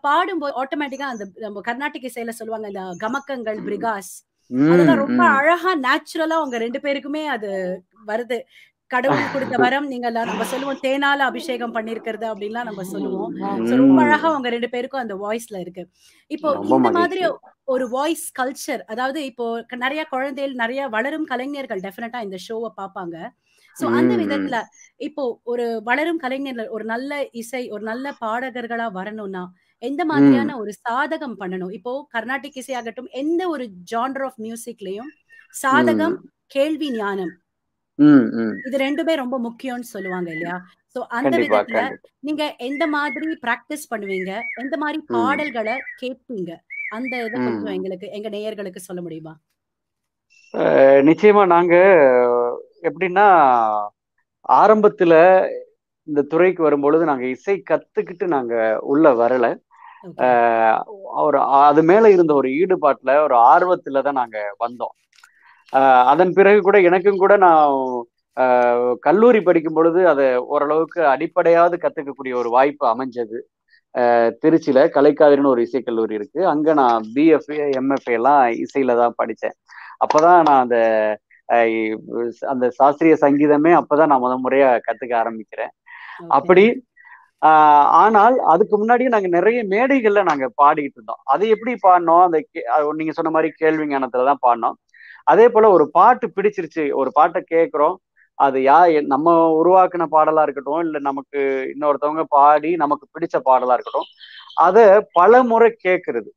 பாடும்போது ஆட்டோமேட்டிக்கா அந்த நம்ம கர்நாடிக் இசையில சொல்லுவாங்க இந்த கமக்கங்கள் பிரிகாஸ் ம், அதெல்லாம் ரொம்ப ம். அழகா நேச்சுரலா உங்க ரெண்டு பேருக்குமே அது வருது கடவுள் கொடுத்த வரம் நீங்க எல்லாம் நம்ம சொல்லுவோம் தேனால அபிஷேகம் பண்ணிருக்கிறது அப்படின்லாம் நம்ம சொல்லுவோம் சோ ரொம்ப ம். அழகா உங்க ரெண்டு பேருக்கும் அந்த வாய்ஸ்ல இருக்கு இப்போ ரொம்ப இந்த மாதிரி மகிழ்ச்சி. ஒரு வாய்ஸ் கல்ச்சர் அதாவது இப்போ க- நிறைய குழந்தைகள் நிறைய வளரும் கலைஞர்கள் டெஃபினட்டா இந்த ஷோவை பார்ப்பாங்க சோ அந்த ம், ம். விதத்துல இப்போ ஒரு வளரும் கலைஞர்கள் ஒரு நல்ல இசை ஒரு நல்ல பாடகர்களா வரணும்னா எந்த ம். மாதிரியான ஒரு சாதகம் பண்ணணும் இப்போ கர்நாடிக் இசை ஆகட்டும் எந்த ஒரு ஜான்டர் ஆஃப் மியூசிக்லயும் சாதகம் ம். கேள்வி ஞானம் ம், ம். இது ரெண்டுமே ரொம்ப முக்கியம்னு சொல்லுவாங்க இல்லையா சோ அந்த கண்டிப்பா, விதத்துல கண்டிப்பா. நீங்க எந்த மாதிரி பிராக்டிஸ் பண்ணுவீங்க எந்த மாதிரி ம். பாடல்களை கேட்பீங்க அந்த இதை கொஞ்சம் ம். எங்களுக்கு எங்க நேயர்களுக்கு சொல்ல முடியுமா அஹ் நிச்சயமா நாங்க எப்படின்னா ஆரம்பத்துல இந்த துறைக்கு வரும்பொழுது நாங்க இசை கத்துக்கிட்டு நாங்க உள்ள வரல ஓகே அஹ் ஒரு அது மேல இருந்த ஒரு ஈடுபாட்டுல ஒரு ஆர்வத்துல தான் நாங்க வந்தோம் அஹ் அதன் பிறகு கூட எனக்கும் கூட நான் அஹ் கல்லூரி படிக்கும் பொழுது அதை ஓரளவுக்கு அடிப்படையாவது கத்துக்கக்கூடிய ஒரு வாய்ப்பு அமைஞ்சது அஹ் திருச்சியில கலைக்காவிரின்னு ஒரு இசைக்கல்லூரி இருக்கு அங்க நான் பிஎஃப்ஏ எம்எஃப்ஏ எல்லாம் இசையில தான் படித்தேன் அப்பதான் நான் அந்த அஹ் இ- அந்த சாஸ்திரிய சங்கீதமே அப்பதான் நான் முத முறையா கத்துக்க ஆரம்பிக்கிறேன் ஓகே அப்படி ஆஹ் ஆனால் அதுக்கு முன்னாடியே நாங்க நிறைய மேடைகள்ல நாங்க பாடிட்டு இருந்தோம் அது எப்படி பாடினோம் அந்த கே- அது நீங்க சொன்ன மாதிரி கேள்வி ஞானத்துல தான் பாடினோம் அதே போல ஒரு பாட்டு பிடிச்சிருச்சு ஒரு பாட்டை கேட்குறோம் அது யா நம்ம உருவாக்குன பாடலா இருக்கட்டும் இல்ல நமக்கு இன்னொருத்தவங்க பாடி நமக்கு பிடிச்ச பாடலா இருக்கட்டும் அதை பல முறை கேட்கறது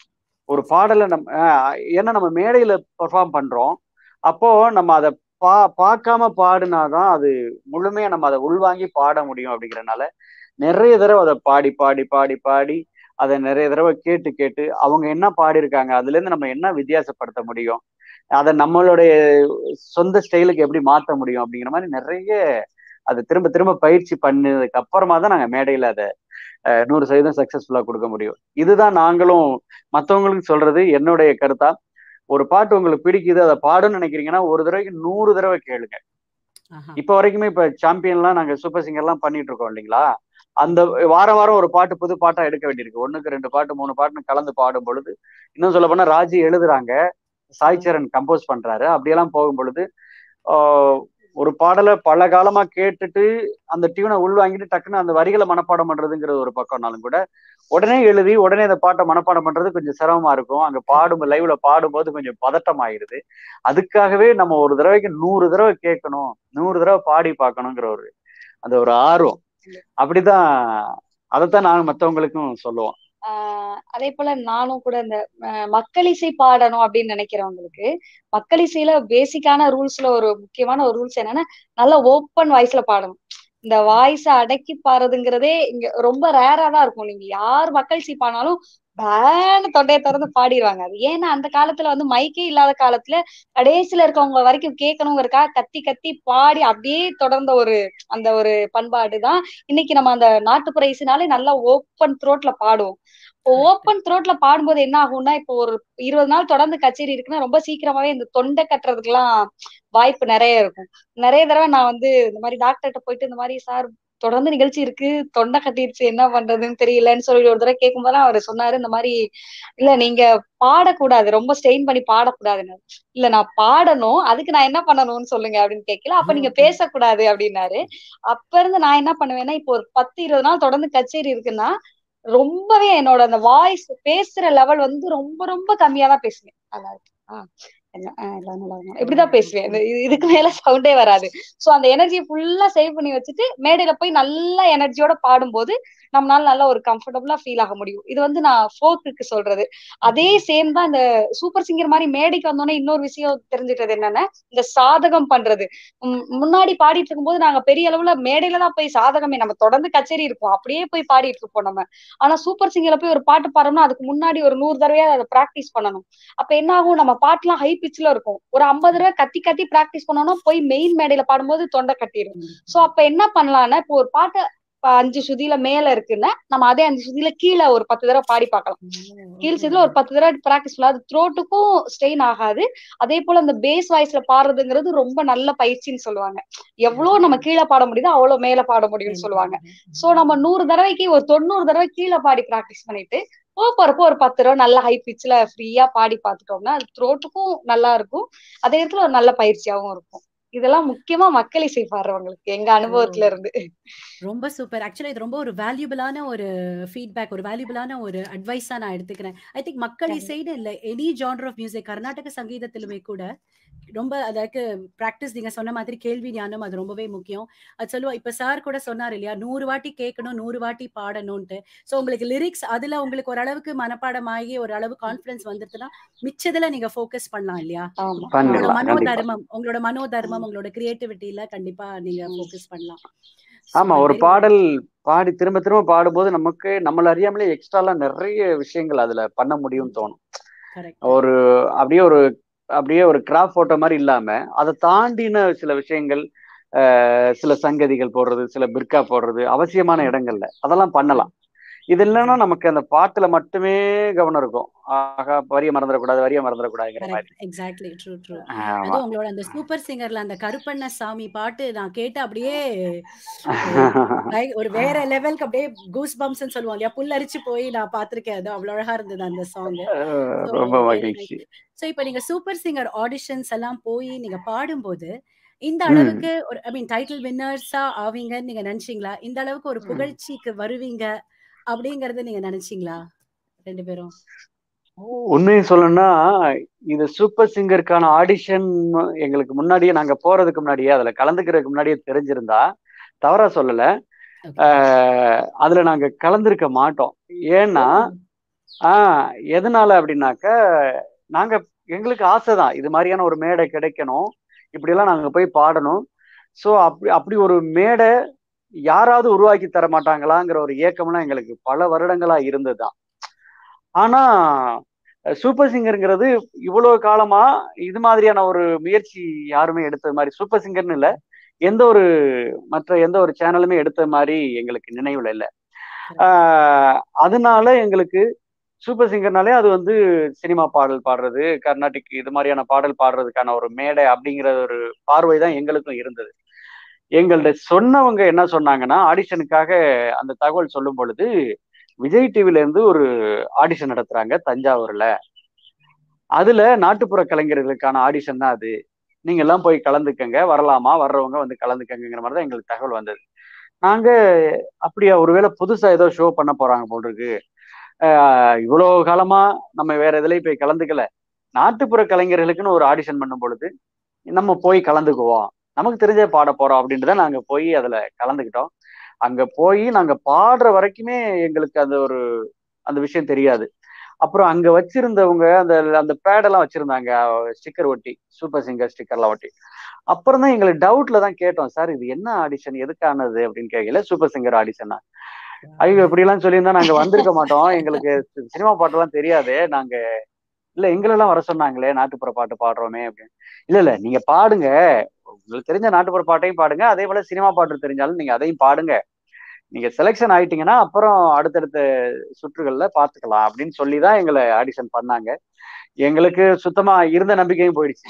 ஒரு பாடலை நம்ம ஆஹ் ஏன்னா நம்ம மேடையில பெர்ஃபார்ம் பண்றோம் அப்போ நம்ம அதை பா பார்க்காம பாடினாதான் அது முழுமையா நம்ம அதை உள்வாங்கி பாட முடியும் அப்படிங்கறனால நிறைய தடவை அதை பாடி பாடி பாடி பாடி அதை நிறைய தடவை கேட்டு கேட்டு அவங்க என்ன பாடியிருக்காங்க அதுல இருந்து நம்ம என்ன வித்தியாசப்படுத்த முடியும் அதை நம்மளுடைய சொந்த ஸ்டைலுக்கு எப்படி மாத்த முடியும் அப்படிங்கிற மாதிரி நிறைய அதை திரும்ப திரும்ப பயிற்சி பண்ணதுக்கு அப்புறமா தான் நாங்க மேடையில அதை அஹ், நூறு சதவீதம் சக்சஸ்ஃபுல்லா கொடுக்க முடியும் இதுதான் நாங்களும் மற்றவங்களுக்கு சொல்றது என்னுடைய கருத்தா ஒரு பாட்டு உங்களுக்கு பிடிக்குது அதை பாடுன்னு நினைக்கிறீங்கன்னா ஒரு தடவைக்கு நூறு தடவை கேளுங்க ஆஹா இப்ப வரைக்குமே இப்ப சாம்பியன்லாம் நாங்க சூப்பர் சிங்கர்லாம் பண்ணிட்டு இருக்கோம் இல்லைங்களா அந்த வாரம் வாரம் ஒரு பாட்டு புது பாட்டா எடுக்க வேண்டியிருக்கு ஒண்ணுக்கு ரெண்டு பாட்டு மூணு பாட்டுன்னு கலந்து பாடும் பொழுது இன்னும் சொல்ல போனா ராஜி எழுதுறாங்க சாய் சரண் கம்போஸ் பண்றாரு அப்படியெல்லாம் போகும் பொழுது ஆஹ், ஒரு பாடலை பல காலமா கேட்டுட்டு அந்த டியூனை உள்வாங்கிட்டு டக்குன்னு அந்த வரிகளை மனப்பாடம் பண்றதுங்கிறது ஒரு பக்கம்னாலும் கூட உடனே எழுதி உடனே அந்த பாட்டை மனப்பாடம் பண்றது கொஞ்சம் சிரமமா இருக்கும் அங்க பாடும் லைவ்ல பாடும்போது கொஞ்சம் பதட்டம் ஆயிருது அதுக்காகவே நம்ம ஒரு தடவைக்கு நூறு தடவை கேட்கணும் நூறு தடவை பாடி பார்க்கணுங்கிற ஒரு அந்த ஒரு ஆர்வம் அப்படிதான் அதைத்தான் நாங்க மத்தவங்களுக்கும் சொல்லுவோம் ஆஹ் அதே போல நானும் கூட இந்த அஹ், மக்கள் இசை பாடணும் அப்படின்னு நினைக்கிறவங்களுக்கு மக்கள் இசையில பேசிக்கான ரூல்ஸ்ல ஒரு முக்கியமான ஒரு ரூல்ஸ் என்னன்னா நல்ல ஓப்பன் வாய்ஸ்ல பாடணும் இந்த வாய்ஸ அடக்கி பாடுறதுங்கிறதே இங்க ரொம்ப ரேரா தான் இருக்கும் நீங்க யார் மக்கள் இசை பாடினாலும் பேன்னு தொண்டையை திறந்து பாடிடுவாங்க அது ஏன்னா அந்த காலத்துல வந்து மைக்கே இல்லாத காலத்துல கடைசியில இருக்கவங்க வரைக்கும் கேட்கணுங்கிறக்காக கத்தி கத்தி பாடி அப்படியே தொடர்ந்த ஒரு அந்த ஒரு பண்பாடு தான் இன்னைக்கு நம்ம அந்த நாட்டுப்புற இசைனாலே நல்லா ஓப்பன் த்ரோட்ல பாடுவோம் இப்போ ஓப்பன் த்ரோட்ல பாடும்போது என்ன ஆகும்னா இப்போ ஒரு இருபது நாள் தொடர்ந்து கச்சேரி இருக்குன்னா ரொம்ப சீக்கிரமாவே இந்த தொண்டை கட்டுறதுக்குலாம் வாய்ப்பு நிறைய இருக்கும் நிறைய தடவை நான் வந்து இந்த மாதிரி டாக்டர்கிட்ட போயிட்டு இந்த மாதிரி சார் தொடர்ந்து நிகழ்ச்சி இருக்கு தொண்டை கட்டிடுச்சு என்ன பண்றதுன்னு தெரியலன்னு சொல்லி ஒரு தடவை கேட்கும்போது அவர் சொன்னாரு இந்த மாதிரி இல்ல நீங்க பாடக்கூடாது ரொம்ப ஸ்ட்ரெயின் பண்ணி பாடக்கூடாதுன்னு இல்ல நான் பாடணும் அதுக்கு நான் என்ன பண்ணணும்னு சொல்லுங்க அப்படின்னு கேட்கல அப்ப நீங்க பேசக்கூடாது அப்படின்னாரு அப்ப இருந்து நான் என்ன பண்ணுவேன்னா இப்போ ஒரு பத்து இருபது நாள் தொடர்ந்து கச்சேரி இருக்குன்னா ரொம்பவே என்னோட அந்த வாய்ஸ் பேசுற லெவல் வந்து ரொம்ப ரொம்ப கம்மியா தான் பேசுவேன் அதாவது ஆஹ் என்ன ஆஹ் எல்லாம் நல்லா இருக்கும். இப்படிதான் பேசுவேன் இந்த இது- இதுக்கு மேல சவுண்டே வராது சோ அந்த எனர்ஜியை ஃபுல்லா சேவ் பண்ணி வச்சுட்டு மேடையில போய் நல்ல எனர்ஜியோட பாடும்போது நம்மளால நல்ல ஒரு கம்ஃபர்டபுளா ஃபீல் ஆக முடியும் இது வந்து நான் ஃபோர்க்குக்கு சொல்றது அதே சேம் தான் இந்த சூப்பர் சிங்கர் மாதிரி மேடைக்கு வந்தோடனே இன்னொரு விஷயம் தெரிஞ்சுக்கிறது என்னன்னா இந்த சாதகம் பண்றது உம் முன்னாடி பாடிட்டு இருக்கும்போது நாங்க பெரிய அளவுல மேடையில தான் போய் சாதகமே நம்ம தொடர்ந்து கச்சேரி இருப்போம் அப்படியே போய் பாடிட்டு இருப்போம் நம்ம ஆனா சூப்பர் சிங்கர்ல போய் ஒரு பாட்டு பாடுறோம்னா அதுக்கு முன்னாடி ஒரு நூறு தடவையா அதை பிராக்டிஸ் பண்ணணும் அப்ப என்ன ஆகும் நம்ம பாட்டுலாம் ஹை பிச்ல இருக்கும் ஒரு ஐம்பது தடவை கத்தி கத்தி பிராக்டிஸ் பண்ணோம்னா போய் மெயின் மேடையில பாடும்போது தொண்டை கட்டிடும் சோ அப்ப என்ன பண்ணலாம்னா இப்போ ஒரு பாட்டை இப்ப அஞ்சு சுதியில மேல இருக்குன்னா நம்ம அதே அஞ்சு சுதியில கீழே ஒரு பத்து தடவை பாடி பார்க்கலாம் கீழ் சுதியில ஒரு பத்து தடவை ப்ராக்டிஸ் பண்ணலாம் அது த்ரோட்டுக்கும் ஸ்ட்ரெயின் ஆகாது அதே போல அந்த பேஸ் வாய்ஸ்ல பாடுறதுங்கிறது ரொம்ப நல்ல பயிற்சின்னு சொல்லுவாங்க எவ்வளவு நம்ம கீழே பாட முடியுதோ அவ்வளவு மேல பாட முடியும்னு சொல்லுவாங்க சோ நம்ம நூறு தடவைக்கு ஒரு தொண்ணூறு தடவை கீழே பாடி ப்ராக்டிஸ் பண்ணிட்டு போ போறப்போ ஒரு பத்து தடவை நல்ல ஹை பிச்ல ஃப்ரீயா பாடி பார்த்துட்டோம்னா அது த்ரோட்டுக்கும் நல்லா இருக்கும் அதே இடத்துல ஒரு நல்ல பயிற்சியாவும் இருக்கும் இதெல்லாம் முக்கியமா மக்கள் இசை பாடுறவங்களுக்கு எங்க அனுபவத்துல இருந்து ரொம்ப சூப்பர் ஆக்சுவலா இது ரொம்ப ஒரு வேல்யூபிளான ஒரு ஃபீட்பேக் ஒரு வேல்யூபிளான ஒரு அட்வைஸா நான் எடுத்துக்கிறேன் ஐ திங்க் மக்கள் இசைன்னு இல்லை any genre of music Carnatic சங்கீதத்திலுமே கூட ரொம்ப அதற்கு ப்ராக்டிஸ் நீங்க சொன்ன மாதிரி கேள்வி ஞானம் அது ரொம்பவே முக்கியம் அது சொல்லுவோம் இப்ப சார் கூட சொன்னார் இல்லையா நூறு வாட்டி கேட்கணும் நூறு வாட்டி பாடணும்ட்டு ஸோ உங்களுக்கு லிரிக்ஸ் அதுல உங்களுக்கு ஓரளவுக்கு மனப்பாடமாகி ஒரு அளவு கான்ஃபிடன்ஸ் வந்துருச்சுன்னா மிச்சதுல நீங்க ஃபோக்கஸ் பண்ணலாம் இல்லையா ஆமா உங்களோட பண்ணலாம் மனோ கண்டிப்பா தர்மம் உங்களோட மனோ தர்மம் உங்களோட கிரியேட்டிவிட்டியில கண்டிப்பா நீங்க ஃபோக்கஸ் பண்ணலாம் ஆமா சூப்பர் ஒரு வெரி பாடல் பாடி திரும்ப திரும்ப பாடும்போது நமக்கு நம்மள அறியாமலே எக்ஸ்ட்ராலாம் நிறைய விஷயங்கள் அதுல பண்ண முடியும்னு தோணும் கரெக்ட் ஒரு அப்படியே ஒரு அப்படியே ஒரு கிராஃப் போட்ட மாதிரி இல்லாம அதை தாண்டின சில விஷயங்கள் ஆஹ் சில சங்கதிகள் போடுறது சில பிர்கா போடுறது அவசியமான இடங்கள்ல அதெல்லாம் பண்ணலாம் இது இல்லைன்னா நமக்கு அந்த பாட்டுல மட்டுமே கவனம் இருக்கும் ஆகா வரிய மறந்துடக்கூடாது வரிய மறந்துடக்கூடாதுங்கிற மாதிரி கரெக்ட் எக்ஸாக்ட்லி ட்ரூ ட்ரூ ஆமா அதுவும் உங்களோட அந்த சூப்பர் சிங்கர்ல அந்த கருப்பண்ண சாமி பாட்டு நான் கேட்டு அப்படியே பய- ஒரு வேற லெவலுக்கு அப்படியே கூஸ் பம்ப்ஸ் சொல்லுவோம் இல்லையா புல்லரிச்சு போய் நான் பார்த்திருக்கேன் அது அவ்வளவு அழகா இருந்தது அந்த சாங் ஆஹ் ஸோ ரொம்ப வெரி நைஸ் மகிழ்ச்சி ஸோ இப்போ நீங்க சூப்பர் சிங்கர் ஆடிஷன்ஸ் எல்லாம் போய் நீங்க பாடும்போது இந்த ம் அளவுக்கு ஒரு ஐ மீன் டைட்டில் வின்னர்ஸா ஆவீங்கன்னு நீங்க நினைச்சீங்களா இந்த அளவுக்கு ஒரு புகழ்ச்சிக்கு வருவீங்க அப்படிங்கறத நீங்க நினைச்சீங்களா ரெண்டு பேரும் உண்மையை சொல்லணும்னா இது சூப்பர் சிங்கருக்கான ஆடிஷன் எங்களுக்கு முன்னாடியே நாங்க போறதுக்கு முன்னாடியே அதுல கலந்துக்கிறதுக்கு முன்னாடியே தெரிஞ்சிருந்தா தவறா சொல்லல ஓகே ஆஹ் அதுல நாங்க கலந்திருக்க மாட்டோம் ஏன்னா ஆஹ் எதனால அப்படின்னாக்க நாங்க எங்களுக்கு ஆசைதான் இது மாதிரியான ஒரு மேடை கிடைக்கணும் இப்படியெல்லாம் நாங்க போய் பாடணும் ஸோ அப்படி அப்படி ஒரு மேடை யாராவது உருவாக்கி தர மாட்டாங்களாங்கிற ஒரு ஏக்கம்லாம் எங்களுக்கு பல வருடங்களா இருந்ததுதான் ஆனா சூப்பர் சிங்கருங்கிறது இவ்வளவு காலமா இது மாதிரியான ஒரு முயற்சி யாருமே எடுத்தது மாதிரி சூப்பர் சிங்கர்னு இல்ல எந்த ஒரு மற்ற எந்த ஒரு சேனலுமே எடுத்த மாதிரி எங்களுக்கு நினைவுல இல்லை ஆஹ் அதனால எங்களுக்கு சூப்பர் சிங்கர்னாலே அது வந்து சினிமா பாடல் பாடுறது கர்நாடிக் இது மாதிரியான பாடல் பாடுறதுக்கான ஒரு மேடை அப்படிங்கிற ஒரு பார்வை தான் எங்களுக்கும் இருந்தது எங்கள்ட்ட சொன்னவங்க என்ன சொன்னாங்கன்னா ஆடிஷனுக்காக அந்த தகவல் சொல்லும் பொழுது விஜய் டிவில இருந்து ஒரு ஆடிஷன் நடத்துறாங்க தஞ்சாவூர்ல அதுல நாட்டுப்புற கலைஞர்களுக்கான ஆடிஷன் தான் அது நீங்க எல்லாம் போய் கலந்துக்கங்க வரலாமா வர்றவங்க வந்து கலந்துக்கங்கிற மாதிரி தான் எங்களுக்கு தகவல் வந்தது நாங்க அப்படியா ஒருவேளை புதுசா ஏதோ ஷோ பண்ண போறாங்க போல் இருக்கு ஆஹ் இவ்வளவு காலமா நம்ம வேற எதுலயும் போய் கலந்துக்கல நாட்டுப்புற கலைஞர்களுக்குன்னு ஒரு ஆடிஷன் பண்ணும் பொழுது நம்ம போய் கலந்துக்குவோம் நமக்கு தெரிஞ்ச பாட போறோம் அப்படின்ட்டு தான் நாங்க போய் அதுல கலந்துக்கிட்டோம் அங்க போய் நாங்க பாடுற வரைக்குமே எங்களுக்கு அந்த ஒரு அந்த விஷயம் தெரியாது அப்புறம் அங்க வச்சிருந்தவங்க அந்த அந்த பேடெல்லாம் வச்சிருந்தாங்க ஸ்டிக்கர் ஒட்டி சூப்பர் சிங்கர் ஸ்டிக்கர்லாம் ஒட்டி அப்புறம் தான் எங்களுக்கு டவுட்ல தான் கேட்டோம் சார் இது என்ன ஆடிஷன் எதுக்கானது அப்படின்னு கேட்கல சூப்பர் சிங்கர் ஆடிஷனா ஐயோ இப்படி எல்லாம் சொல்லியிருந்தா நாங்க வந்திருக்க மாட்டோம் எங்களுக்கு சினிமா பாட்டெல்லாம் தெரியாது நாங்க இல்ல எங்களெல்லாம் வர சொன்னாங்களே நாட்டுப்புற பாட்டு பாடுறோமே அப்படின்னு இல்ல இல்ல நீங்க பாடுங்க உங்களுக்கு தெரிஞ்ச நாட்டுப்புற பாட்டையும் பாடுங்க அதே போல சினிமா பாட்டு தெரிஞ்சாலும் நீங்க அதையும் பாடுங்க நீங்க செலெக்ஷன் ஆயிட்டீங்கன்னா அப்புறம் அடுத்தடுத்த சுற்றுகள்ல பாத்துக்கலாம் அப்படின்னு சொல்லிதான் எங்களை ஆடிஷன் பண்ணாங்க எங்களுக்கு சுத்தமா இருந்த நம்பிக்கையும் போயிடுச்சு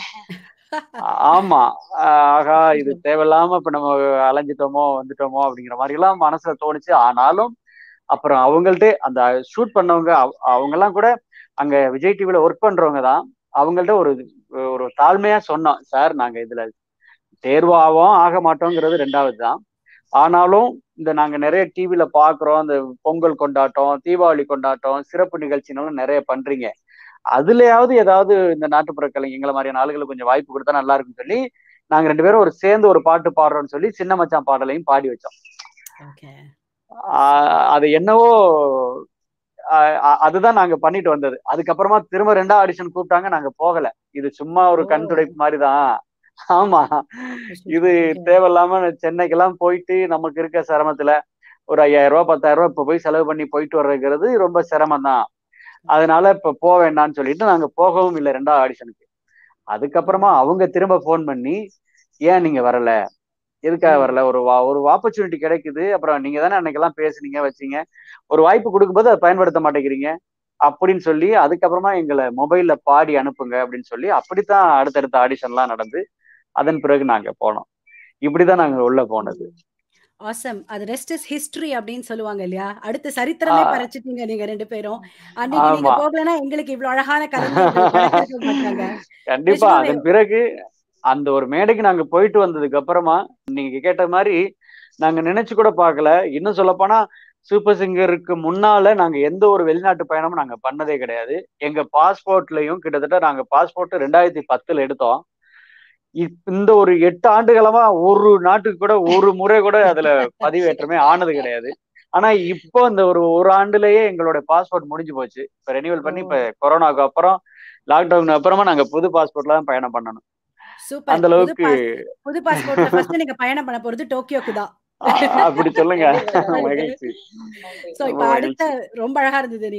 ஆமா ஆகா இது தேவையில்லாம இப்ப நம்ம அலைஞ்சிட்டோமோ வந்துட்டோமோ அப்படிங்கிற மாதிரி எல்லாம் மனசுல தோணுச்சு ஆனாலும் அப்புறம் அவங்கள்ட்ட அந்த ஷூட் பண்ணவங்க அவங்க எல்லாம் கூட அங்க விஜய் டிவில ஒர்க் பண்றவங்க தான் அவங்கள்ட்ட ஒரு ஒரு தாழ்மையா சொன்னோம் சார் நாங்க இதுல தேர்வாகவும் ஆக மாட்டோங்கிறது ரெண்டாவது தான் ஆனாலும் இந்த நாங்க நிறைய டிவில பாக்குறோம் இந்த பொங்கல் கொண்டாட்டம் தீபாவளி கொண்டாட்டம் சிறப்பு நிகழ்ச்சினாலும் நிறைய பண்றீங்க அதுலயாவது ஏதாவது இந்த நாட்டுப்புற கலைஞர் எங்களை மாதிரியான ஆளுகளுக்கு கொஞ்சம் வாய்ப்பு கொடுத்தா நல்லா இருக்குன்னு சொல்லி நாங்க ரெண்டு பேரும் ஒரு சேர்ந்து ஒரு பாட்டு பாடுறோம்னு சொல்லி சின்ன மச்சான் பாடலையும் பாடி வச்சோம் அது என்னவோ அதுதான் நாங்க பண்ணிட்டு வந்தது அதுக்கப்புறமா திரும்ப ரெண்டா ஆடிஷன் கூப்பிட்டாங்க நாங்க போகல இது சும்மா ஒரு கண் துடைப்பு மாதிரிதான் ஆமா இது தேவையில்லாம சென்னைக்கெல்லாம் போயிட்டு நமக்கு இருக்க சிரமத்துல ஒரு ஐயாயிரம் ரூபாய் பத்தாயிரம் ரூபாய் இப்ப போய் செலவு பண்ணி போயிட்டு வர்றதுங்கிறது ரொம்ப சிரமம் தான் அதனால இப்ப போக வேண்டாம்னு சொல்லிட்டு நாங்க போகவும் இல்லை ரெண்டாவது ஆடிஷனுக்கு அதுக்கப்புறமா அவங்க திரும்ப போன் பண்ணி ஏன் நீங்க வரல எதுக்காக ம். வரல ஒரு வா- ஒரு ஆப்பர்ச்சுனிட்டி கிடைக்குது அப்புறம் நீங்க தானே அன்னைக்கெல்லாம் பேசுனீங்க வச்சீங்க ஒரு வாய்ப்பு கொடுக்கும்போது அதை பயன்படுத்த மாட்டேங்கிறீங்க அப்படின்னு சொல்லி அதுக்கப்புறமா எங்களை மொபைல்ல பாடி அனுப்புங்க அப்படின்னு சொல்லி அப்படித்தான் அடுத்தடுத்த ஆடிஷன்லாம் நடந்து அதன் பிறகு நாங்க போனோம் இப்படிதான் நாங்க உள்ள போனது ஆசம் அது ரெஸ்ட் இஸ் ஹிஸ்டரி அப்படின்னு சொல்லுவாங்க இல்லையா அடுத்த சரித்திரமே ஆ. பறைச்சிட்டீங்க நீங்க ரெண்டு பேரும் அன்னைக்கு நீங்க ஆமா. போகலன்னா எங்களுக்கு இவ்வளவு அழகான கலைஞர்கள் கிடைச்சிருக்க மாட்டாங்க கண்டிப்பா நிஜமாவே. அதன் பிறகு அந்த ஒரு மேடைக்கு நாங்க போயிட்டு வந்ததுக்கு அப்புறமா நீங்க கேட்ட மாதிரி நாங்க நினைச்சு கூட பார்க்கல இன்னும் சொல்ல போனா சூப்பர் சிங்கருக்கு முன்னால நாங்க எந்த ஒரு வெளிநாட்டு பயணமும் நாங்க பண்ணதே கிடையாது எங்க பாஸ்போர்ட்லயும் கிட்டத்தட்ட நாங்க பாஸ்போர்ட் ரெண்டாயிரத்தி பத்துல எடுத்தோம் இப்- இந்த ஒரு எட்டு ஆண்டுகளமா ஒரு நாட்டுக்கு கூட ஒரு முறை கூட அதுல பதிவேற்றமே ஆனது கிடையாது ஆனா இப்போ இந்த ஒரு ஒரு ஆண்டுலயே எங்களோட பாஸ்போர்ட் முடிஞ்சு போச்சு இப்ப ரெனியூவல் பண்ணி இப்ப கொரோனாக்கு அப்புறம் லாக்டவுன் அப்புறமா நாங்க புது பாஸ்போர்ட்ல தான் பயணம் பண்ணணும் சூப்பர் அந்த புது அளவுக்கு பாஸ்- புது பாஸ்போர்ட்ல ஃபர்ஸ்ட் நீங்க பயணம் பண்ண போறது டோக்கியோக்கு தான் அப்படி சொல்லுங்க இருக்கு. மகிழ்ச்சி சோ இப்ப ரொம்ப அடுத்த ரொம்ப அழகா இருந்தது